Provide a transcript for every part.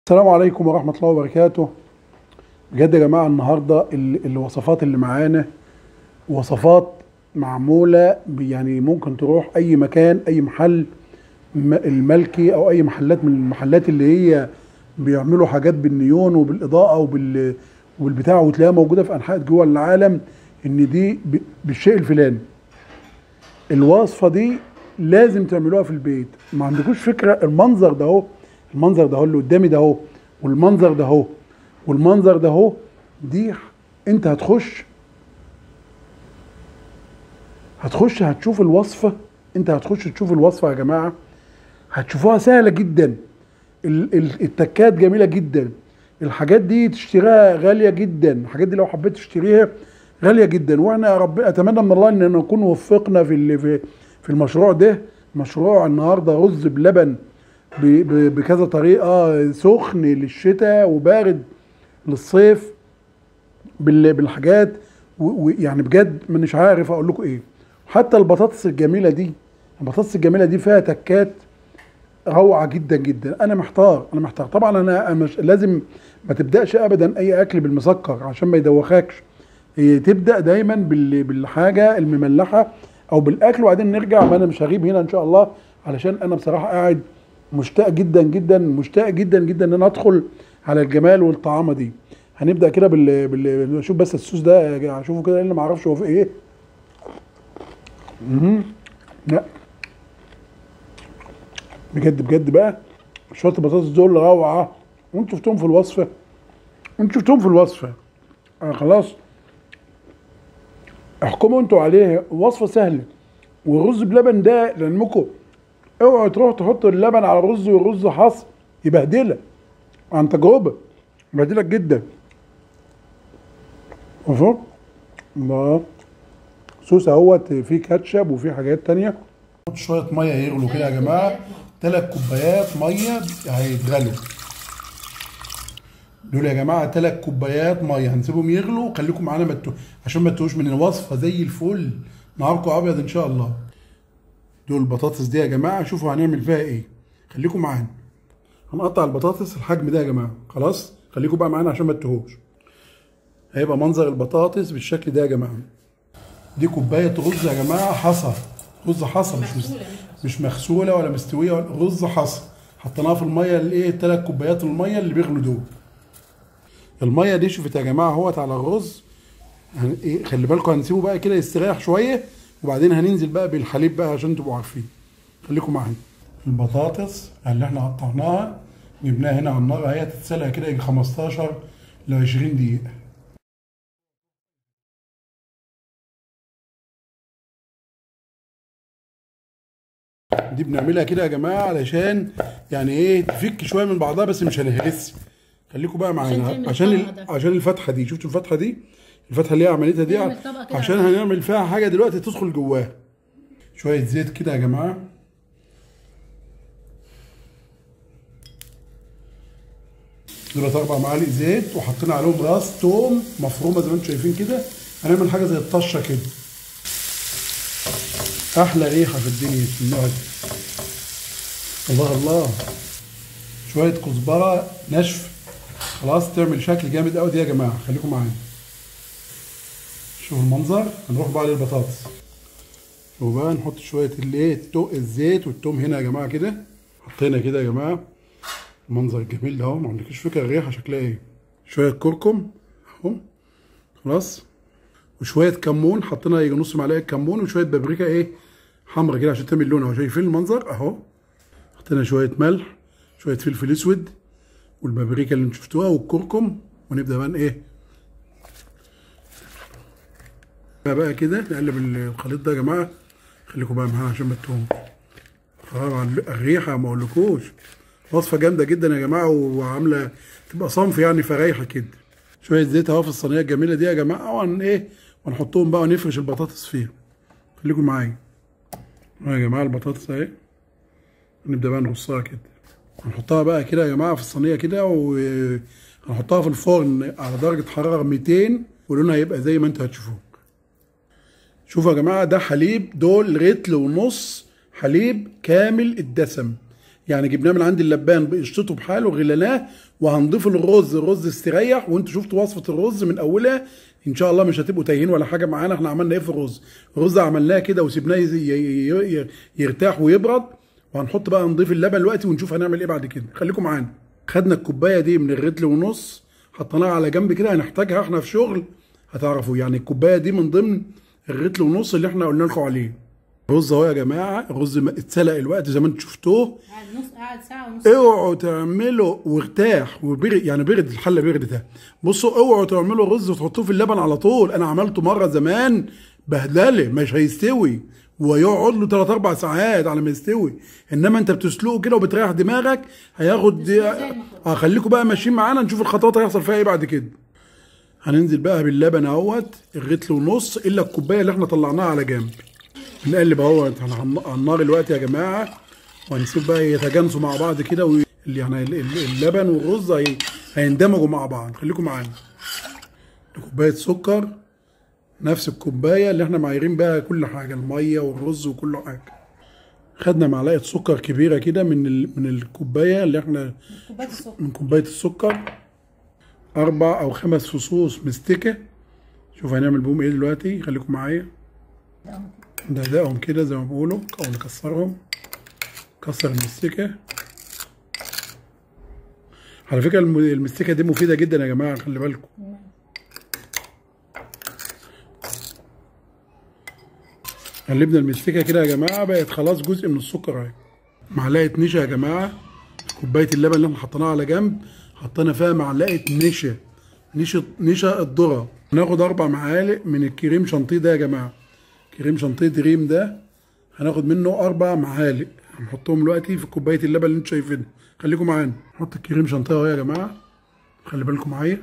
السلام عليكم ورحمة الله وبركاته بجد يا جماعة النهاردة ال- الوصفات اللي معانا وصفات معمولة ب- يعني ممكن تروح أي مكان أي محل م- الملكي أو أي محلات من المحلات اللي هي بيعملوا حاجات بالنيون وبالإضاءة وبال وبالبتاع وتلاقيها موجودة في أنحاء جوه العالم إن دي ب- بالشيء الفلاني الوصفة دي لازم تعملوها في البيت ما عندكوش فكرة المنظر ده اهو المنظر ده اهو اللي قدامي ده اهو والمنظر ده اهو والمنظر ده اهو دي انت هتخش هتخش هتشوف الوصفة انت هتخش تشوف الوصفة يا جماعة هتشوفوها سهلة جدا ال- ال- التكات جميلة جدا الحاجات دي تشتريها غالية جدا الحاجات دي لو حبيت تشتريها غالية جدا واحنا يا رب اتمنى من الله ان نكون وفقنا في ال- في في المشروع ده مشروع النهارده رز بلبن ب- ب- بكذا طريقة سخن للشتاء وبارد للصيف بال- بالحاجات و- ويعني بجد مش عارف اقول لكم ايه حتى البطاطس الجميلة دي البطاطس الجميلة دي فيها تكات روعه جدا جدا انا محتار انا محتار طبعا انا مش لازم ما تبداش ابدا اي اكل بالمسكر عشان ما يدوخكش هي تبدا دايما بال- بالحاجه المملحه او بالاكل وبعدين نرجع ما انا مش هغيب هنا ان شاء الله علشان انا بصراحه قاعد مشتاق جدا جدا مشتاق جدا جدا ان انا ادخل على الجمال والطعامه دي هنبدا كده بال... بال... شوف بس السوس ده يا جماعه شوفوا كده اللي ما اعرفش هو في ايه مهم. لا بجد بجد بقى شويه البطاطس دول روعه وانتوا شفتهم في الوصفه انتوا شفتهم في الوصفه آه خلاص احكموا انتوا عليه وصفه سهله والرز بلبن ده لانكم اوعوا تروحوا تحطوا اللبن على الرز والرز حص يبهدلك عن تجربه يبهدلك جدا مفهوم؟ الله صوص اهوت فيه كاتشب وفيه حاجات تانية نحط شويه ميه يغلوا كده يا جماعه ثلاث كوبايات ميه هيتغلوا دول يا جماعه ثلاث كوبايات ميه هنسيبهم يغلوا خليكم معانا ما تتو- عشان ما تتوهوش من الوصفه زي الفل نهاركم ابيض ان شاء الله دول البطاطس دي يا جماعه شوفوا هنعمل فيها ايه خليكم معانا هنقطع البطاطس الحجم ده يا جماعه خلاص خليكم بقى معانا عشان ما تتوهوش هيبقى منظر البطاطس بالشكل ده يا جماعه دي كوبايه رز يا جماعه حصى رز حصى مش مس... مش مغسوله ولا مستويه ولا رز حصى حطيناها في الميه الايه ثلاث كوبايات الميه اللي بيغلوا دول الميه دي شوفت يا جماعه اهوت على الرز هن... إيه خلي بالكم هنسيبه بقى كده يستريح شويه وبعدين هننزل بقى بالحليب بقى عشان تبقوا عارفين خليكم معانا البطاطس اللي احنا قطعناها جبناها هنا على النار اهي تتسلق كده يجي 15 ل 20 دقيقه دي بنعملها كده يا جماعه علشان يعني ايه تفك شويه من بعضها بس مش هنهرس خليكم بقى معانا تعمل عشان الطبقة ال... ده. عشان الفتحه دي شفتوا الفتحه دي الفتحه اللي هي عملتها دي نعمل طبقة كده عشان هنعمل فيها حاجه دلوقتي تدخل جواها شويه زيت كده يا جماعه دولت اربع معالق زيت وحطينا عليهم راس توم مفرومه زي ما انتم شايفين كده هنعمل حاجه زي الطشه كده احلى ريحه في الدنيا في النوع ده الله الله شويه كزبره ناشفه خلاص تعمل شكل جامد قوي دي يا جماعه خليكم معانا شوفوا المنظر هنروح بقى للبطاطس شوفوا بقى نحط شويه الايه التو- الزيت والتوم هنا يا جماعه كده حطينا كده يا جماعه المنظر الجميل ده اهو ما عندكش فكره الريحه شكلها ايه شويه كركم اهو خلاص وشويه كمون حطينا يجي نص معلقه كمون وشويه بابريكا ايه حمرا كده عشان تعمل لون اهو شايفين المنظر اهو حطينا شويه ملح شويه فلفل اسود والبابريكا اللي انتوا شفتوها والكركم ونبدا بقى ايه بقى, بقى كده نقلب الخليط ده يا جماعه خليكم بقى معانا عشان ما تتوهوش طبعا الريحه ما اقولكوش وصفه جامده جدا يا جماعه وعامله تبقى صنف يعني فرايحه كده شويه زيت اهو في الصينيه الجميله دي يا جماعه وهن ايه ونحطهم بقى ونفرش البطاطس فيها خليكم معايا اهو يا جماعه البطاطس اهي نبدا بقى نرصها كده هنحطها بقى كده يا جماعه في الصينيه كده وهنحطها في الفرن على درجه حراره 200 ولونها هيبقى زي ما انتوا هتشوفوه شوفوا يا جماعه ده حليب دول رتل ونص حليب كامل الدسم يعني جبناه من عند اللبان بقشطته بحاله غليناه وهنضيف الرز الرز استريح وانتوا شفتوا وصفه الرز من اولها ان شاء الله مش هتبقوا تايهين ولا حاجه معانا احنا عملنا ايه في الرز الرز عملناه كده وسيبناه يز- ي- ي- ي- يرتاح ويبرد وهنحط بقى نضيف اللبن دلوقتي ونشوف هنعمل ايه بعد كده خليكم معانا خدنا الكوبايه دي من الرتل ونص حطيناها على جنب كده هنحتاجها احنا في شغل هتعرفوا يعني الكوبايه دي من ضمن الرتل ونص اللي احنا قلنا لكم عليه رز اهو يا جماعه الرز م- اتسلق الوقت زي ما انتم شفتوه قعد نص قعد ساعة ونص اوعوا تعملوا وارتاح وبرد يعني برد الحله برد ده بصوا اوعوا تعملوا رز وتحطوه في اللبن على طول انا عملته مره زمان بهدله مش هيستوي ويقعد له 3 4 ساعات على ما يستوي انما انت بتسلقه كده وبتريح دماغك هياخد زي المفروض. اه خليكم بقى ماشيين معانا نشوف الخطوات هيحصل فيها ايه بعد كده هننزل بقى باللبن اهوت الرتل ونص الا الكوبايه اللي احنا طلعناها على جنب نقلب اهوت على على النار الوقت يا جماعه وهنسيب بقى يتجانسوا مع بعض كده وي- يعني ال- ال- اللبن والرز هي- هيندمجوا مع بعض خليكم معانا كوبايه سكر نفس الكوبايه اللي احنا معايرين بيها كل حاجه الميه والرز وكل حاجه خدنا معلقه سكر كبيره كده من ال- من الكوبايه اللي احنا كوباية السكر من كوبايه السكر اربع او خمس فصوص مستكه شوف هنعمل بهم ايه دلوقتي خليكم معايا ندققهم كده زي ما بيقولوا او نكسرهم كسر المستكه على فكره الم- المستكه دي مفيده جدا يا جماعه خلي بالكم قلبنا المستكه كده يا جماعه بقت خلاص جزء من السكر اهي معلقه نشا يا جماعه كوبايه اللبن اللي احنا حطيناها على جنب حطينا فيها معلقه نشا نشا نشا الذره هناخد اربع معالق من الكريم شانتيه ده يا جماعه كريم شانتيه دريم ده هناخد منه اربع معالق هنحطهم دلوقتي في كوبايه اللبن اللي انتوا شايفينها خليكم معانا نحط الكريم شانتيه اهو يا جماعه خلي بالكم معايا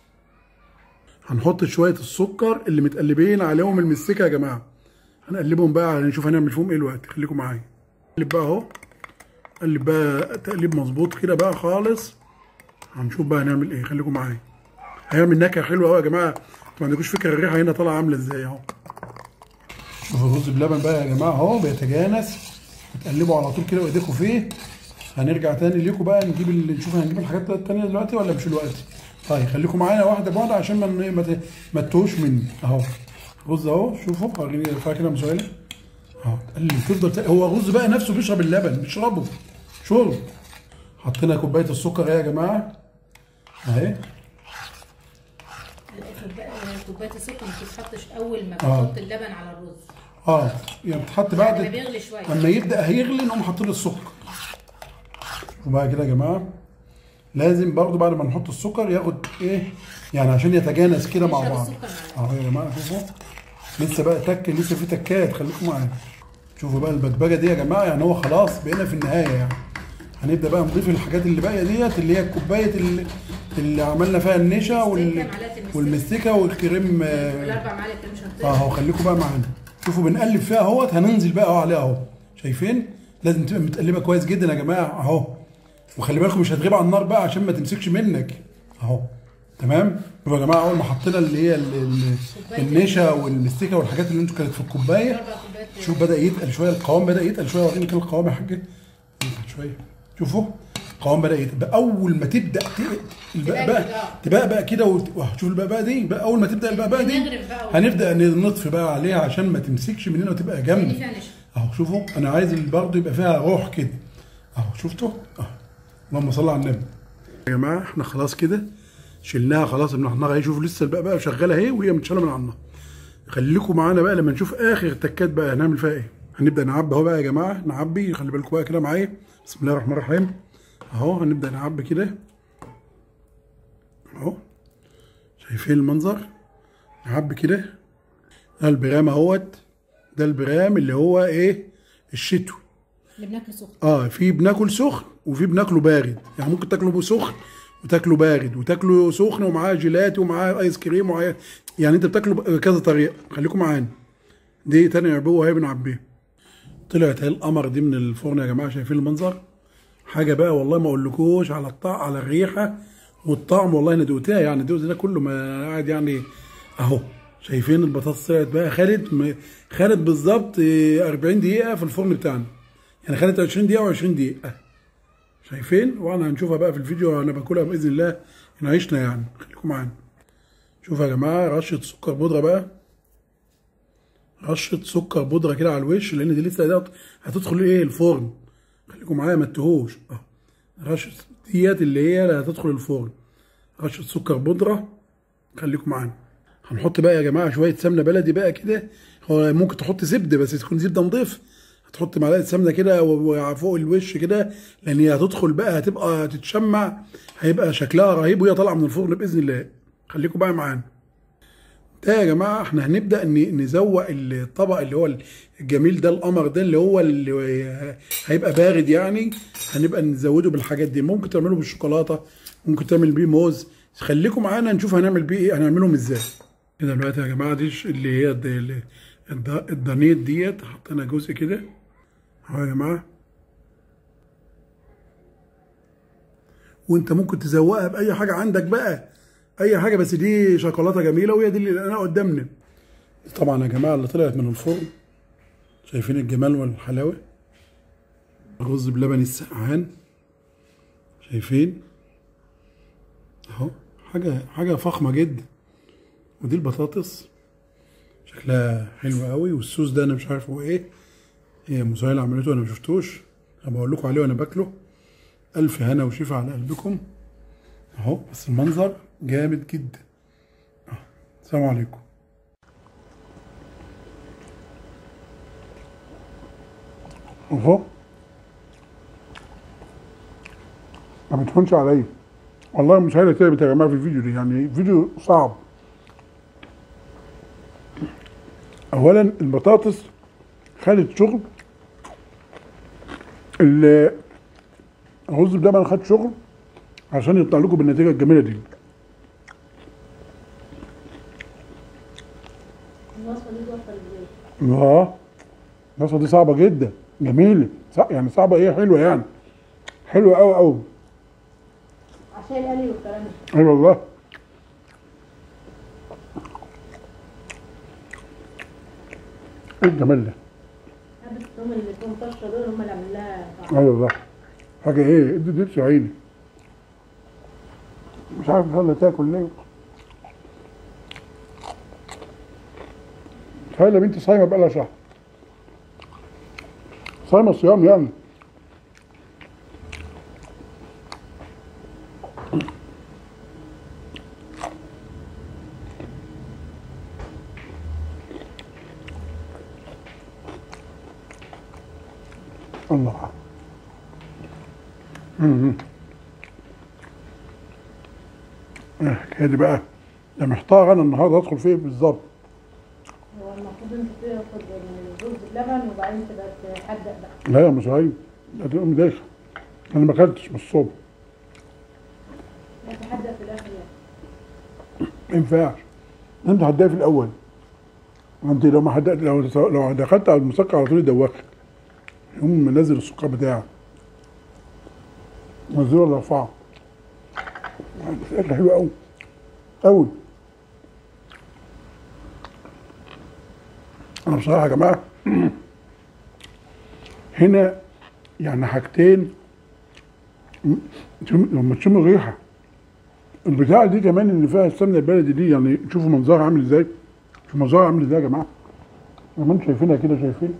هنحط شويه السكر اللي متقلبين عليهم المسكه يا جماعه هنقلبهم بقى هنشوف هنعمل فيهم ايه دلوقتي خليكم معايا قلب بقى اهو قلب بقى تقليب مظبوط كده بقى خالص هنشوف بقى هنعمل ايه خليكم معايا هيعمل نكهه حلوه قوي يا جماعه انتوا ما عندكوش فكره الريحه هنا طالعه عامله ازاي اهو شوفوا الرز بلبن بقى يا جماعه اهو بيتجانس بتقلبوا على طول كده وايديكم فيه هنرجع تاني ليكم بقى نجيب ال... نشوف هنجيب الحاجات التانية دلوقتي ولا مش دلوقتي طيب خليكم معانا واحده بواحده عشان ما ن- ما ت- ما تتوهوش مني اهو رز اهو شوفوا وريني فيها كده مسؤولة اهو تقلب تفضل تق- هو الرز بقى نفسه بيشرب اللبن بيشربه شرب حطينا كوبايه السكر اهي يا جماعه اهي كوباية السكر ما بتتحطش أول ما آه. بتحط اللبن على الرز اه يعني بتحط لما بعد بيغلي شوية اما يبدا هيغلي نقوم حاطين السكر وبقى كده يا جماعه لازم برضو بعد ما نحط السكر ياخد ايه يعني عشان يتجانس كده مع يشرب بعض السكر معاه. اهو يا جماعه شوفوا لسه بقى تك لسه في تكات خليكم معايا شوفوا بقى البكبكه دي يا جماعه يعني هو خلاص بقينا في النهايه يعني هنبدا بقى نضيف الحاجات اللي باقيه ديت اللي هي الكوبايه اللي, اللي عملنا فيها النشا وال... معلقة المستكة. والمستكه والكريم آه، الأربع معالق كريم شانتيه اهو خليكم بقى معانا شوفوا بنقلب فيها اهوت هننزل بقى اهو عليها اهو شايفين لازم تبقى متقلبه كويس جدا يا جماعه اهو وخلي بالكم مش هتغيب على النار بقى عشان ما تمسكش منك اهو تمام يبقى يا جماعه اول ما حطينا اللي هي ال- ال- النشا والمستكه والحاجات اللي انتوا كانت في الكوبايه أربع كوبايات شوف بدا يتقل شويه القوام بدا يتقل شويه وريني كده القوام يا حاج يتقل شويه شوفوا القوام بدا يتقل اول ما تبدا ت- البقبقه تبقى- تبقبق كده وت- وهتشوف البقبقه دي بقى اول ما تبدا البقبقه دي نغرف بقى و- هنبدا نطفي بقى عليها عشان ما تمسكش مننا وتبقى لأن جامده فيها نشا اهو شوفوا انا عايز برضه يبقى فيها روح كده اهو شفتوا اهو اللهم صل على النبي يا جماعه احنا خلاص كده شلناها خلاص من على النار اهي شوفوا لسه البقبقه شغاله اهي وهي متشاله من على النار خليكم معانا بقى لما نشوف اخر تكات بقى هنعمل فيها ايه هنبدا نعبي اهو بقى يا جماعه نعبي خلي بالكم بقى كده معايا بسم الله الرحمن الرحيم اهو هنبدا نعبي كده اهو شايفين المنظر نعبي كده ده البرام اهوت ده البرام اللي هو ايه الشتوي اللي بناكله سخن اه في بناكل سخن وفي بناكله بارد يعني ممكن تاكله سخن وتاكله بارد وتاكله سخن ومعاه جيلاتي ومعاه ايس كريم ومعاه يعني انت بتاكله بكذا طريقه خليكم معانا دي تاني عبوه اهي بنعبيها طلعت اهي القمر دي من الفرن يا جماعه شايفين المنظر حاجه بقى والله ما اقولكوش على الطعم على الريحه والطعم والله انا دقتها يعني دقت ده كله ما قاعد يعني اهو شايفين البطاطس طلعت بقى خدت م- خدت بالظبط إيه، 40 دقيقه في الفرن بتاعنا يعني خدت 20 دقيقه و20 دقيقه شايفين وانا هنشوفها بقى في الفيديو وانا باكلها باذن الله ان عشنا يعني خليكم معانا شوفوا يا جماعه رشه سكر بودره بقى رشه سكر بودره كده على الوش لان دي لسه ده هتدخل ايه الفرن خليكم معايا ما تتوهوش اه رشه ديت اللي هي اللي هتدخل الفرن رشه سكر بودره خليكم معانا هنحط بقى يا جماعه شويه سمنه بلدي بقى كده هو ممكن تحط زبده بس تكون زبده نضيف هتحط معلقه سمنه كده و- وفوق الوش كده لان هي هتدخل بقى هتبقى تتشمع هيبقى شكلها رهيب وهي طالعه من الفرن باذن الله خليكم بقى معانا ده يا جماعه احنا هنبدا ن- نزوق الطبق اللي هو الجميل ده القمر ده اللي هو اللي هيبقى بارد يعني هنبقى نزوده بالحاجات دي ممكن تعمله بالشوكولاته ممكن تعمل بيه موز خليكم معانا نشوف هنعمل بيه ايه هنعملهم ازاي كده دلوقتي يا جماعه دي ش- اللي هي الد- ال- الد- الدانيت ديت حطينا جزء كده اهو يا جماعه وانت ممكن تزوقها باي حاجه عندك بقى اي حاجه بس دي شوكولاته جميله وهي دي اللي انا قدامنا طبعا يا جماعه اللي طلعت من الفرن شايفين الجمال والحلاوه رز بلبن السقعان شايفين اهو حاجه حاجه فخمه جدا ودي البطاطس شكلها حلو قوي والصوص ده انا مش عارف هو ايه هي مسهل عملته انا ما شفتوش انا بقول لكم عليه وانا باكله الف هنا وشفا على قلبكم اهو بس المنظر جامد جدا أهو. السلام عليكم اهو ما بتهونش عليا والله مش هايله تعبت يا جماعه في الفيديو دي يعني فيديو صعب اولا البطاطس خدت شغل ال- الرز بلبن خد شغل عشان يطلع لكم بالنتيجه الجميله دي الوصفه دي توفر ازاي؟ اه الوصفه دي صعبه جدا جميله صع- يعني صعبه ايه حلوه يعني حلوه قوي قوي عشان القلي والكلام ده اي والله ايه الجمال ده حبة الثوم اللي فيهم طشه دول هم اللي عاملين لها طعم. اي والله حاجه ايه ادي دي عيني مش عارف هلا تاكل ليه تخيل يا بنتي صايمه بقالها شهر صايمه صيام يعني الله امم الحكايه دي بقى ده محتار انا النهارده ادخل فيه بالظبط هو المفروض انت تاخد من الرز بلبن وبعدين تبقى تحدق بقى لا يا مش هاي لا تقوم دايخه انا ما اكلتش من الصبح لا تحدق في الاخر يعني ما ينفعش انت هتضايق في الاول انت لو ما حد لو لو دخلت على المسكر على طول يدوخك يقوم منزل السكر بتاعك نزله ولا ارفعه الاكل حلو قوي قوي انا بصراحه يا جماعه هنا يعني حاجتين م- تشم- لما تشم الريحه البتاعه دي كمان اللي فيها السمنه البلدي دي يعني شوفوا منظرها عامل ازاي شوفوا منظرها عامل ازاي يا جماعه زي ما انتم شايفينها كده شايفين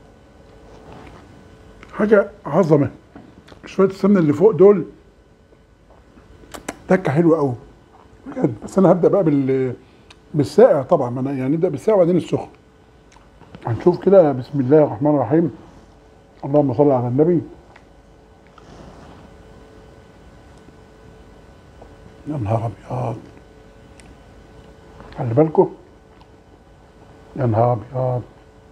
حاجه عظمه شويه السمنه اللي فوق دول تكه حلوه قوي بجد بس انا هبدا بقى بال بالساقع طبعا ما انا يعني نبدا بالساقع وبعدين السخن هنشوف كده بسم الله الرحمن الرحيم اللهم صل على النبي يا نهار ابيض خلي بالكم يا نهار ابيض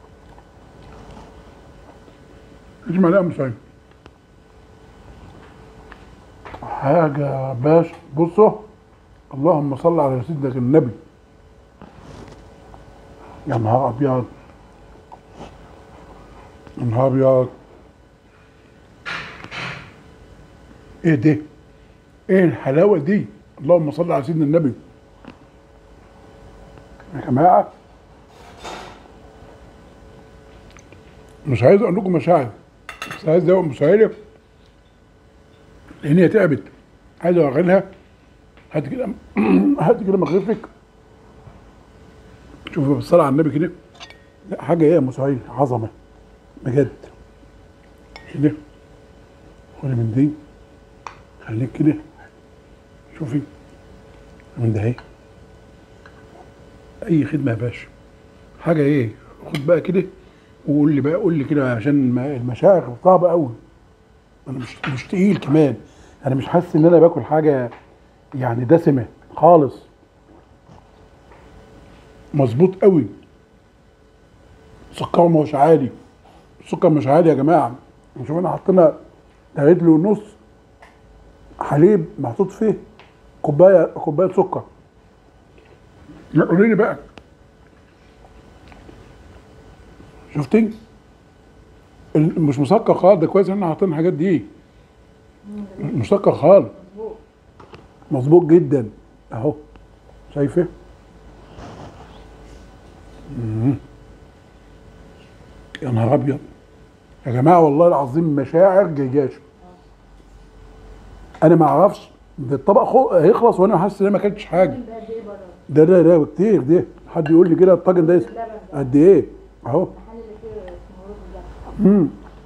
اجمع لا مش عارف حاجة باش بصوا اللهم صل على سيدنا النبي يا نهار ابيض يا نهار ابيض ايه ده ايه الحلاوه دي اللهم صل على سيدنا النبي يا جماعه مش عايز اقول لكم مشاعر بس عايز ادوق مسهله لان هي تعبت عايز اوريلها هات كده هات كده مغرفك شوف بالصلاه على النبي كده لا حاجه ايه يا ام سهيل عظمه بجد كده خدي من دي خليك كده شوفي من ده اهي اي خدمه يا باشا حاجه ايه خد بقى كده وقول لي بقى قول لي كده عشان الم- المشاعر صعبه قوي انا مش مش تقيل كمان انا مش حاسس ان انا باكل حاجه يعني دسمه خالص مظبوط قوي سكره مش عالي السكر مش عالي يا جماعه شوف انا حطينا تلاتة ونص حليب محطوط فيه كوبايه كوبايه سكر لا، قولي لي بقى شفتي ال- مش مسكر خالص ده كويس ان احنا حاطين الحاجات دي مش مسكر خالص مظبوط مظبوط جدا اهو شايفه مم. يا نهار ابيض يا جماعه والله العظيم مشاعر جيجاش انا ما اعرفش ده الطبق خو- هيخلص وانا حاسس ان انا ما اكلتش حاجه ده قد ايه بره ده ده ده كتير ده حد يقول لي كده الطاجن ده يس- اللبن ده قد ايه اهو المحل اللي فيه اسمه رز ده امم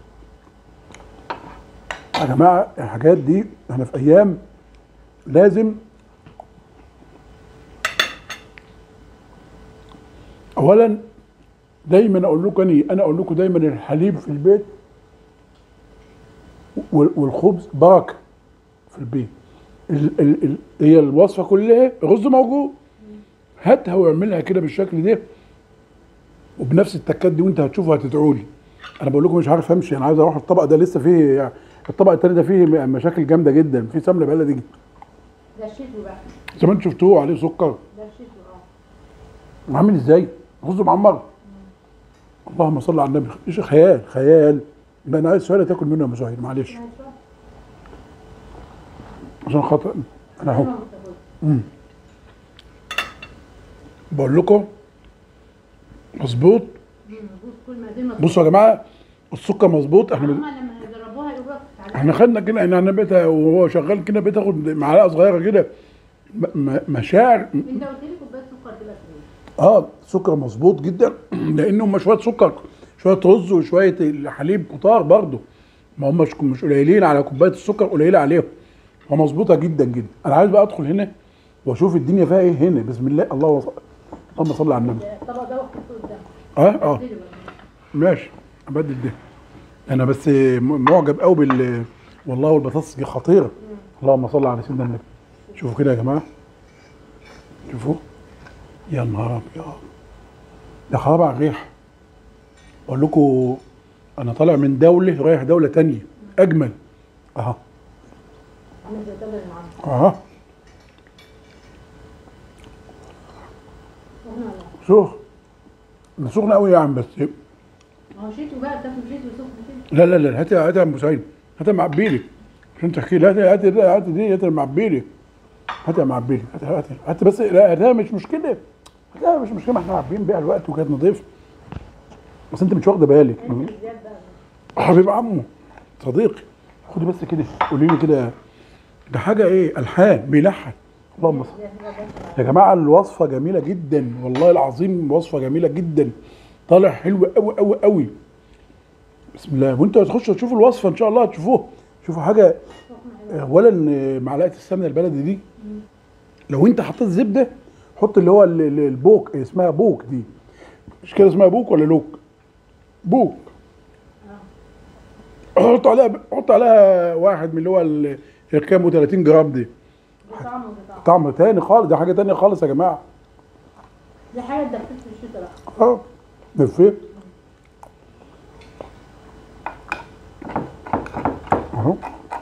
يا جماعه الحاجات دي احنا في ايام لازم اولا دايما اقول لكم اني انا اقول لكم دايما الحليب في البيت وال- والخبز بركه في البيت ال ال ال هي الوصفه كلها رز موجود هاتها واعملها كده بالشكل ده وبنفس التكات دي وانت هتشوفوا هتدعوا لي انا بقول لكم مش عارف امشي انا عايز اروح الطبق ده لسه فيه يعني الطبق التاني ده فيه م- مشاكل جامده جدا فيه سمنه بلدي ده الشتوي بقى زي ما انتم شفتوه عليه سكر ده الشتوي اه عامل ازاي رز معمر اللهم صل على النبي ايش خيال خيال ده انا عايز سؤال تاكل منه يا مشاهير معلش ماشي عشان خاطر انا اهو ما بتاكلش. بقول لكم مظبوط مم، مظبوط كل ما دي مظبوط بصوا يا جماعه السكر مظبوط احنا هما لما يجربوها يقولوا لك تعالى احنا خدنا كده يعني انا بقيت وهو شغال كده بقيت اخد معلقه صغيره كده م- م- مشاعر انت قلت لي كوبايه سكر كده كتير اه سكر مظبوط جدا لانه هم شويه سكر شويه رز وشويه الحليب كتار برضه ما هم مش مش قليلين على كوبايه السكر قليله عليهم فمظبوطه جدا جدا انا عايز بقى ادخل هنا واشوف الدنيا فيها ايه هنا بسم الله الله وص... اللهم صل على النبي الطبق ده وحطه قدام اه اه بدله بقى. ماشي ابدل ده انا بس م- معجب قوي بال والله والبطاطس دي خطيره اللهم صل على سيدنا النبي شوفوا كده يا جماعه شوفوا يا نهار ابيض ده خراب على الريح بقول لكم انا طالع من دوله رايح دوله تانية اجمل اها عامل زي تمر المعمر اها شوف ده سخن قوي يا عم بس ما هو شتوي بقى بتاكل شتوي سخن كده لا لا لا هاتها هاتها يا ام سعيد هاتها معبيلي عشان تحكي لي هاتها هاتها هاتها هاتها دي هاتها معبيلي هاتها معبيلي هاتها هاتها هاتها بس لا هاتها مش مشكله هاتها مش مشكله ما احنا عارفين بيها الوقت وكانت نضيف بس انت مش واخده بالك انت زياد بقى حبيب عمو صديقي خدي بس كده قولي لي كده ده حاجه ايه الحان بيلحن اللهم صل زياد بقى ده يا جماعه الوصفه جميله جدا والله العظيم وصفه جميله جدا طالع حلو قوي قوي قوي بسم الله وانتوا هتخشوا تشوفوا الوصفه ان شاء الله هتشوفوها شوفوا حاجه اولا آه، معلقه السمنه البلدي دي لو انت حطيت زبده حط اللي هو ال- ال- البوك اسمها بوك دي مش كده اسمها بوك ولا لوك بوك حط عليها حط عليها واحد من اللي هو ال- الكام و30 جرام دي بطعمه وبطعمه طعم تاني خالص ده حاجه تانية خالص يا جماعه دي حاجه تدفيك في الشتاء بقى اه نفيه اهو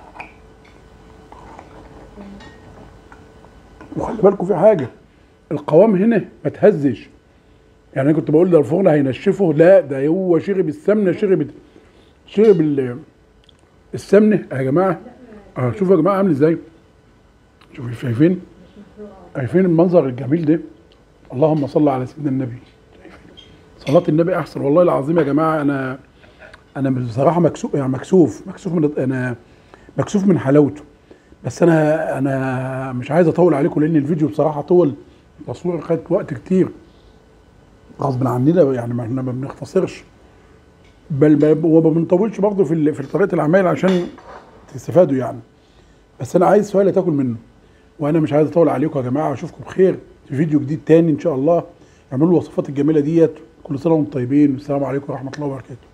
وخلي بالكم في حاجه القوام هنا ما تهزش يعني انا كنت بقول ده الفرن هينشفه لا ده هو شرب السمنه شرب شرب ال- السمنه يا جماعه اه شوفوا يا جماعه عامل ازاي شوفوا شايفين شايفين المنظر الجميل ده اللهم صل على سيدنا النبي صلاة النبي أحسن والله العظيم يا جماعة أنا أنا بصراحة مكسوف يعني مكسوف مكسوف من انا مكسوف من حلاوته بس انا انا مش عايز اطول عليكم لان الفيديو بصراحه طول تصوير خد وقت كتير غصب عننا يعني ما احنا ما بنختصرش بل بل- وما بنطولش برضه في ال- في طريقه العمايل عشان تستفادوا يعني بس انا عايز سؤال تاكل منه وانا مش عايز اطول عليكم يا جماعه اشوفكم بخير في فيديو جديد تاني ان شاء الله اعملوا الوصفات الجميله ديت كل سنه وانتم طيبين والسلام عليكم ورحمه الله وبركاته